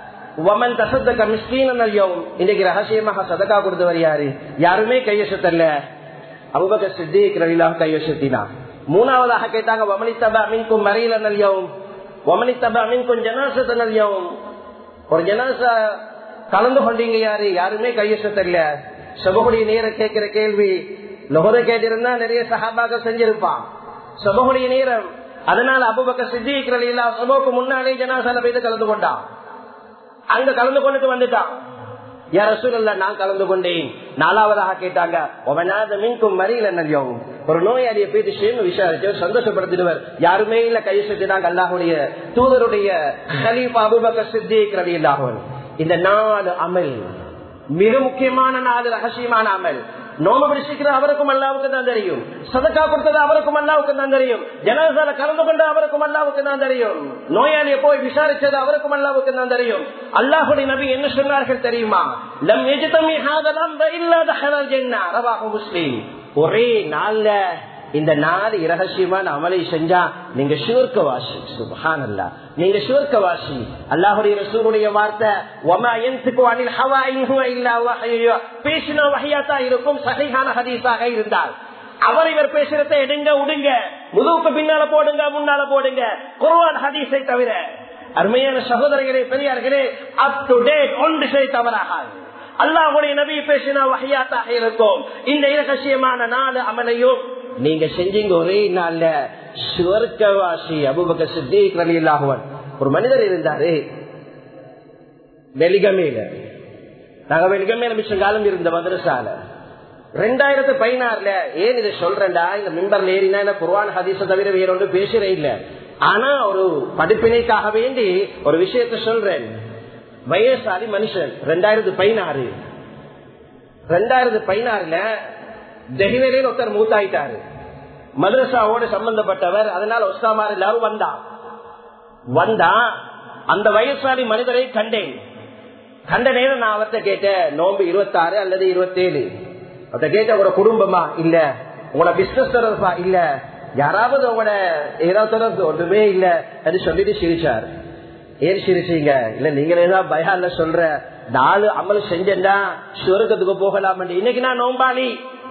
வமன் தசத்தக்க மிஸ்கீனன் அல்யவும் இன்னைக்கு ரகசியமாக சதக்கா கொடுத்தவர் யாரு யாருமே கையசத்தல்ல அபுபக்க சித்திக் ரலிலாம் கையசத்தினான் மூணாவதாக கேட்டாங்க வமனித்தபா மின்கும் மறையில அல்யவும் வமனித்தபா மின்கும் ஜனாசத்தன் அல்யவும் ஒரு ஜனாசா கலந்து கொண்டீங்க யாரு யாருமே கையசத்தல்ல சபகுடைய நேரம் கேட்கிற கேள்வி லொஹரை கேட்டிருந்தா நிறைய சகாபாக செஞ்சிருப்பான் சபகுடைய நேரம் அதனால அபுபக்க சித்திக்கிறது இல்ல சபோக்கு முன்னாலே ஜனாசால போய் கலந்து கொண்டான் அங்க கலந்து கொண்டுட்டு வந்துட்டான் யார சூழல்ல நான் கலந்து கொண்டேன் நாலாவதாக கேட்டாங்க ஒவனாத மின்கும் மறியல நல்யவும் ஒரு நோயாளியை போயிட்டு சேம விசாரிச்சு சந்தோஷப்படுத்திடுவர் யாருமே இல்ல கை செஞ்சுட்டாங்க அல்லாஹுடைய தூதருடைய கலீஃபா அபுபக்க சித்திக் ரவி அல்லாஹன் இந்த நாலு அமல் மிக முக்கியமான நாலு ரகசியமான அமல் நோம்பு பிடிச்சிக்கிற அவருக்கும் அல்லாவுக்கு தான் தெரியும் சதக்கா கொடுத்தது அவருக்கும் அல்லாவுக்கு தான் தெரியும் ஜனாசால கலந்து கொண்ட அவருக்கும் அல்லாவுக்கு தான் தெரியும் நோயாளியை போய் விசாரிச்சது அவருக்கும் அல்லாவுக்கு தான் தெரியும் அல்லாஹுடைய நபி என்ன சொன்னார்கள் தெரியுமா லம் எஜிதமி ஹாதலாம் இல்லாத ஹலல் ஜென்னா ரவாஹு முஸ்லீம் ஒரே நாள்ல இந்த நாலு இரகசியமான அமலை செஞ்சா நீங்க சுவர்க்கவாசி சுபஹான் அல்லா நீங்க சுவர்க்கவாசி அல்லாஹுடைய ரசூலுடைய வார்த்தை ஒமா என்துக்கு அனில் ஹவா இன்ஹுவ இல்லா வஹய்யு பேசின வகையாத்தான் இருக்கும் சகைகான ஹதீஸாக இருந்தால் அவர் இவர் பேசுறத எடுங்க உடுங்க முதுவுக்கு பின்னால போடுங்க முன்னால போடுங்க குர்ஆன் ஹதீஸை தவிர அருமையான சகோதரர்களே பெரியார்களே அப் டு டேட் ஒன்று செய் தவறாகாது அல்லாஹுடைய நபி பேசினா வகையாத்தாக இருக்கும் இந்த இரகசியமான நாலு அமலையும் நீங்க செஞ்சீங்க ஒரே நாள்ல சுவர்க்கவாசி அபுபக்க சித்திக் ரலி அல்லாஹுவன் ஒரு மனிதர் இருந்தாரு வெலிகமேல நாங்க வெலிகமேல மிச்சம் காலம் இருந்த மதரசால ரெண்டாயிரத்து பதினாறுல ஏன் இதை சொல்றேன்டா இந்த மிம்பர்ல ஏறினா என்ன குர்வான் ஹதீஸ தவிர வேற ஒன்று பேசுறே இல்ல ஆனா ஒரு படிப்பினைக்காக வேண்டி ஒரு விஷயத்த சொல்றேன் வயசாலி மனுஷன் ரெண்டாயிரத்து பதினாறு ரெண்டாயிரத்து பதினாறுல தெஹிவேலையில் ஒருத்தர் மூத்தாயிட்டாரு மதரசாவோடு சம்பந்தப்பட்டவர் அதனால ஒஸ்தாமார் எல்லாரும் வந்தான் வந்தா அந்த வயசாலி மனிதரை கண்டேன் கண்ட நேரம் நான் அவர்கிட்ட கேட்டேன் நோம்பு இருபத்தாறு அல்லது இருபத்தேழு அவர்கிட்ட கேட்ட உங்களோட குடும்பமா இல்ல உங்களோட பிசினஸ் தொடர்பா இல்ல யாராவது உங்களோட ஏதாவது தொடர்பு ஒன்றுமே இல்ல அது சொல்லிட்டு சிரிச்சார் ஏன் சிரிச்சீங்க இல்ல நீங்களே தான் பயான்ல சொல்ற நாலு அமல் செஞ்சா சுவர்க்கத்துக்கு போகலாம் இன்னைக்கு நான் நோம்பாளி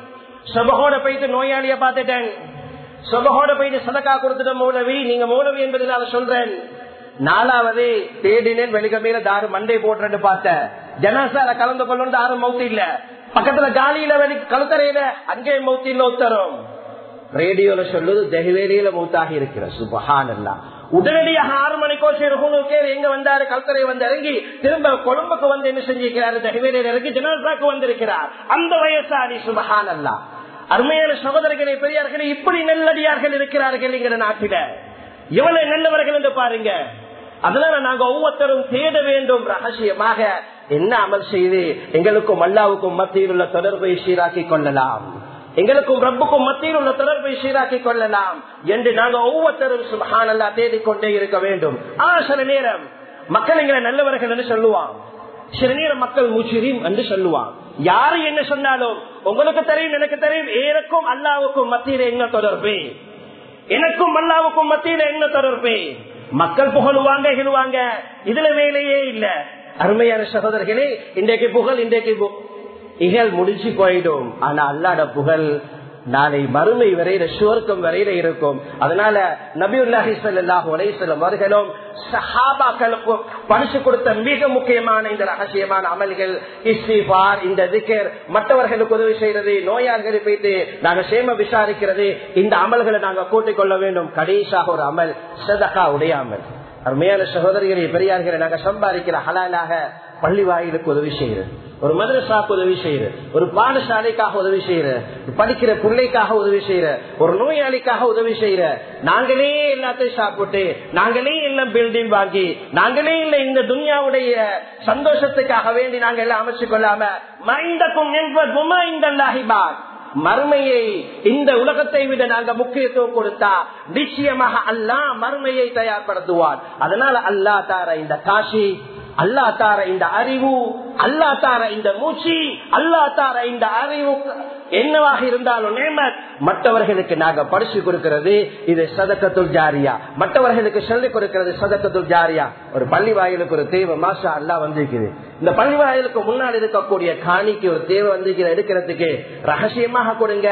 சொபகோட போயிட்டு நோயாளிய பார்த்துட்டேன் சொபகோட போயிட்டு சதக்கா கொடுத்துட்ட மௌலவி நீங்க மௌலவி என்பதனால சொல்றேன் நாலாவது தேடினேன் வெளிக்கமையில தாரு மண்டை போட்டுறேன்னு பார்த்தேன் ஜனாசால கலந்து கொள்ளணும் தாரும் மௌத்து இல்ல பக்கத்துல காலியில வெளி கழுத்தறையில அங்கே மௌத்து இல்ல உத்தரும் ரேடியோல சொல்லுது தெஹ்வேலியில மௌத்தாக இருக்கிற சுபஹான் எல்லாம் உடனடியாக ஆறு மணிக்கோ சரி எங்க வந்தாரு கல்கரை வந்து இறங்கி திரும்ப கொழும்புக்கு வந்து என்ன செஞ்சிருக்கிறாரு தெஹ்வேலியில இறங்கி ஜனாசாக்கு வந்திருக்கிறார் அந்த வயசாரி சுபஹான் அல்லா அருமையான சகோதரர்களே பெரியார்களே இப்படி நல்லடியார்கள் இருக்கிறார்கள் என்கிற நாட்டில எவ்வளவு நல்லவர்கள் என்று பாருங்க அதனால நாங்க ஒவ்வொருத்தரும் தேட வேண்டும் ரகசியமாக என்ன அமல் செய்து எங்களுக்கும் அல்லாவுக்கும் மத்தியில் உள்ள தொடர்பை சீராக்கி கொள்ளலாம் எங்களுக்கும் ரப்புக்கும் மத்தியில் உள்ள தொடர்பை சீராக்கி கொள்ளலாம் என்று நாங்க ஒவ்வொருத்தரும் சுபஹானல்லா தேடிக்கொண்டே இருக்க வேண்டும் ஆனா சில நேரம் மக்கள் எங்களை நல்லவர்கள் என்று சொல்லுவான் சில நேரம் மக்கள் முச்சிரிம் என்று சொல்லுவான் யாரு என்ன சொன்னாலும் உங்களுக்கு தெரியும் எனக்கு தெரியும் ஏனக்கும் அல்லாவுக்கும் மத்தியில என்ன தொடர்பு எனக்கும் அல்லாவுக்கும் மத்தியில என்ன தொடர்பு மக்கள் புகழுவாங்க இகழுவாங்க இதுல வேலையே இல்ல அருமையான சகோதரர்களே இன்றைக்கு புகழ் இன்றைக்கு இகழ் முடிச்சு போயிடும் ஆனா அல்லாட புகழ் நாளை மறுமை வரையில சுவர்க்கம் வரையில இருக்கும் அதனால நபியுல்லாஹி ஸல்லல்லாஹு அலைஹி வஸல்லம் அவர்களும் சஹாபாக்களுக்கும் படிச்சு கொடுத்த மிக முக்கியமான இந்த ரகசியமான அமல்கள் இஸ்திஃபார் இந்த திக்கர் மற்றவர்களுக்கு உதவி செய்யறது நோயாளிகளை போயிட்டு நாங்க சேம விசாரிக்கிறது இந்த அமல்களை நாங்க கூட்டிக் கொள்ள வேண்டும் கடைசியாக ஒரு அமல் சதகா உடைய அமல் அருமையான சகோதரிகளை பெரியார்களை நாங்க சம்பாதிக்கிற ஹலாலாக பள்ளி வாயிலுக்கு உதவி செய்யறது ஒரு மதரசாக்கு உதவி செய்யற ஒரு பாடசாலைக்காக உதவி செய்யற படிக்கிற பிள்ளைக்காக உதவி செய்யற ஒரு நோயாளிக்காக உதவி செய்யற நாங்களே எல்லாத்தையும் சாப்பிட்டு நாங்களே எல்லாம் பில்டிங் வாங்கி நாங்களே இல்ல இந்த துனியாவுடைய சந்தோஷத்துக்காக வேண்டி நாங்க எல்லாம் அமைச்சு கொள்ளாம மைந்தக்கும் என்பதுமா இந்த லாஹிபாக் மறுமையை இந்த உலகத்தை விட நாங்க முக்கியத்துவம் கொடுத்தா நிச்சயமாக அல்லாஹ் மறுமையை தயார்படுத்துவார் அதனால அல்லா தார இந்த காசி அல்லா தார இந்த அறிவு அல்லா தார இந்த மூச்சு அல்லா தார இந்த அறிவு என்னவாக இருந்தாலும் நேமத் மற்றவர்களுக்கு நாங்க படிச்சு கொடுக்கிறது இது சதக்கத்துள் ஜாரியா மற்றவர்களுக்கு சொல்லிக் கொடுக்கிறது சதக்கத்துள் ஜாரியா ஒரு பள்ளி வாயிலுக்கு ஒரு தேவை மாசா அல்லா வந்திருக்குது இந்த பள்ளி வாயிலுக்கு முன்னாடி இருக்கக்கூடிய காணிக்கு ஒரு தேவை வந்திருக்கிற எடுக்கிறதுக்கு ரகசியமாக கொடுங்க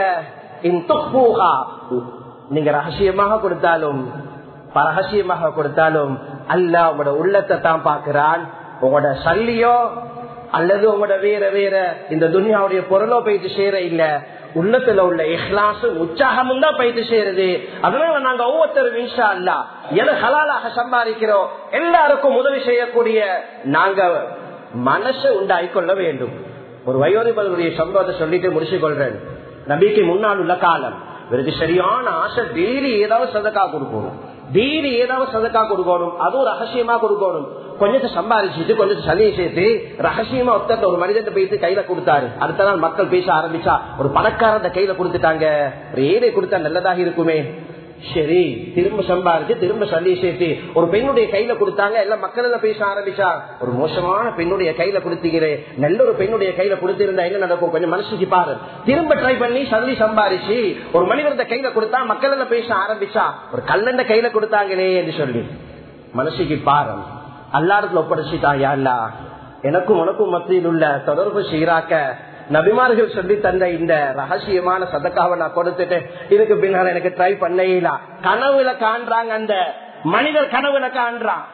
நீங்க ரகசியமாக கொடுத்தாலும் ரகசியமாக கொடுத்தாலும் அல்ல உங்களோட உள்ளத்தை தான் பாக்குறான் உங்களோட சல்லியோ அல்லது உங்களோட வேற வேற இந்த துனியாவுடைய பொருளோ போயிட்டு சேர இல்ல உள்ளத்துல உள்ள இஹ்லாசும் உற்சாகமும் தான் போயிட்டு சேருது அதனால நாங்க ஒவ்வொருத்தரும் இன்ஷா அல்லா எது ஹலாலாக சம்பாதிக்கிறோம் எல்லாருக்கும் உதவி செய்யக்கூடிய நாங்க மனசை உண்டாக்கிக்கொள்ள வேண்டும் ஒரு வயோதிபருடைய சம்பவத்தை சொல்லிட்டு முடிச்சு கொள்றேன் நபிக்கு முன்னால் உள்ள காலம் இவருக்கு சரியான ஆசை டெய்லி ஏதாவது சதக்கா கொடுக்கணும் டெய்லி ஏதாவது சதக்கா கொடுக்கணும் அதுவும் ரகசியமா கொடுக்கணும் கொஞ்சத்தை சம்பாதிச்சுட்டு கொஞ்சத்தை சனியை சேர்த்து ரகசியமா ஒருத்தர் ஒரு மனிதன் போயிட்டு கையில கொடுத்தாரு அடுத்த நாள் மக்கள் பேச ஆரம்பிச்சா ஒரு பணக்காரன் கையில கொடுத்துட்டாங்க ஒரு ஏழை கொடுத்தா நல்லதாக இருக்குமே சரி திரும்ப சம்பாதிச்சு திரும்ப சல்லி சேர்த்து ஒரு பெண்ணுடைய கையில கொடுத்தாங்க எல்லாம் மக்கள் எல்லாம் பேச ஆரம்பிச்சா ஒரு மோசமான பெண்ணுடைய கையில கொடுத்தீங்களே நல்ல ஒரு பெண்ணுடைய கையில கொடுத்திருந்தா என்ன நடக்கும் கொஞ்சம் மனசுக்கு பாரு திரும்ப ட்ரை பண்ணி சல்லி சம்பாதிச்சு ஒரு மனிதர்த கையில கொடுத்தா மக்கள் எல்லாம் பேச ஆரம்பிச்சா ஒரு கல்லண்ட கையில கொடுத்தாங்களே என்று சொல்லி மனசுக்கு பாரு அல்லாடத்துல ஒப்படைச்சிட்டான் யாருலா எனக்கும் உனக்கும் மத்தியில் உள்ள தொடர்பு சீராக்க நபிமார்கள் சொல்லி தந்த இந்த ரகசியமான சதக்காவை நான் கொடுத்துட்டு இதுக்கு பின்னால் எனக்கு ட்ரை பண்ணலாம் கனவுல காண்றாங்க அந்த மனிதர் கனவுல காண்றான்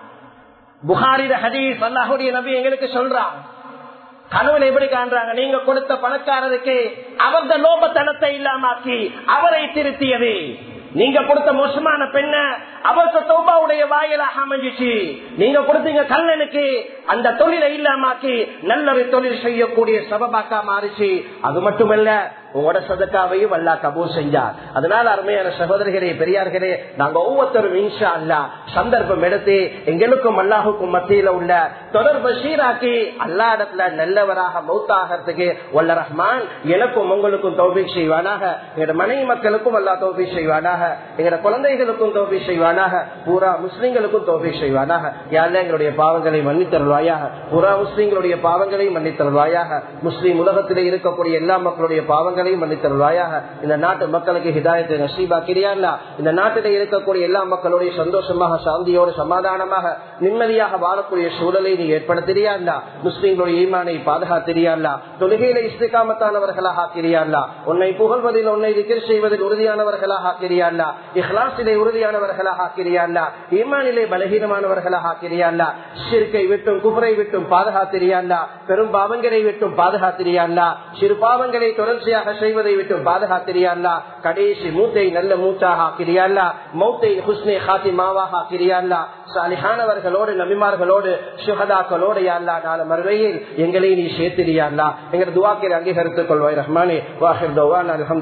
புகாரித ஹதீஸ் அல்லாஹுடைய நபி எங்களுக்கு சொல்றான் கனவுல எப்படி காண்றாங்க நீங்க கொடுத்த பணக்காரருக்கு அவரது லோபத்தனத்தை இல்லாமாக்கி அவரை திருத்தியது நீங்க கொடுத்த மோசமான பெண்ண அவருக்கு தோபாவுடைய வாயிலாக அமைஞ்சிச்சு நீங்க கொடுத்தீங்க கல்லனுக்கு அந்த தொழிலை இல்லாமாக்கி நல்லொரு தொழில் செய்யக்கூடிய சபபாக்கா மாறிச்சு அது மட்டுமல்ல உங்களோட சதக்காவையும் அல்லா கபூர் செஞ்சார் அதனால அருமையான சகோதரர்களே பெரியார்களே நாங்க ஒவ்வொருத்தரும் இன்ஷா அல்லா சந்தர்ப்பம் எடுத்து எங்களுக்கும் அல்லாஹுக்கும் மத்தியில உள்ள தொடர்பு சீராக்கி அல்லா இடத்துல நல்லவராக மௌத்தாகிறதுக்கு வல்ல ரஹ்மான் எனக்கும் உங்களுக்கும் தௌபி செய்வானாக எங்களோட மனைவி மக்களுக்கும் அல்லா தௌபி செய்வானாக எங்களோட குழந்தைகளுக்கும் தௌபி செய்வானாக பூரா முஸ்லிம்களுக்கும் தௌபி செய்வானாக யாரில் எங்களுடைய பாவங்களை மன்னித்தருள்வாயாக பூரா முஸ்லிம்களுடைய பாவங்களை மன்னித்தருள்வாயாக முஸ்லீம் உலகத்திலே இருக்கக்கூடிய எல்லா மக்களுடைய பாவங்களையும் மன்னித்தருள்வாயாக இந்த நாட்டு மக்களுக்கு ஹிதாயத்தை நசீபாக்கிறியா இந்த நாட்டிலே இருக்கக்கூடிய எல்லா மக்களுடைய சந்தோஷமாக சாந்தியோடு சமாதானமாக நிம்மதியாக வாழக்கூடிய சூழலை நீ ஏற்படுத்திறியா முஸ்லீம்களுடைய ஈமானை பாதுகாத்திரியா தொழுகையில இஸ்திகாமத்தானவர்களாக ஆக்கிறியா உன்னை புகழ்வதில் உன்னை விக்கிர் செய்வதில் உறுதியானவர்களாக ஆக்கிறியா இஹ்லாசிலே உறுதியானவர்களாக ஆக்கிறியா ஈமானிலே பலகீனமானவர்களாக ஆக்கிறியா ஷிர்கை விட்டும் குபரை விட்டும் பாதுகாத்திரியா பெரும் பாவங்களை விட்டும் பாதுகாத்திரியா சிறு பாவங்களை தொடர்ச்சியாக செய்வதை விட்டு பாதுகாத்திரியா கடைசி மூத்தை நல்ல மூத்தாக ஆக்கிறியா மௌத்தை ஹுஸ்னே ஹாத்தி மாவாக ஆக்கிறியா சாலிஹானவர்களோடு நபிமார்களோடு சுகதாக்களோடு யாழ்லா நாள மறுவையில் எங்களை நீ சேர்த்திரியா எங்களை துவாக்கிற அங்கீகரித்துக் கொள்வாய் ரஹ்மானே வாஹிர்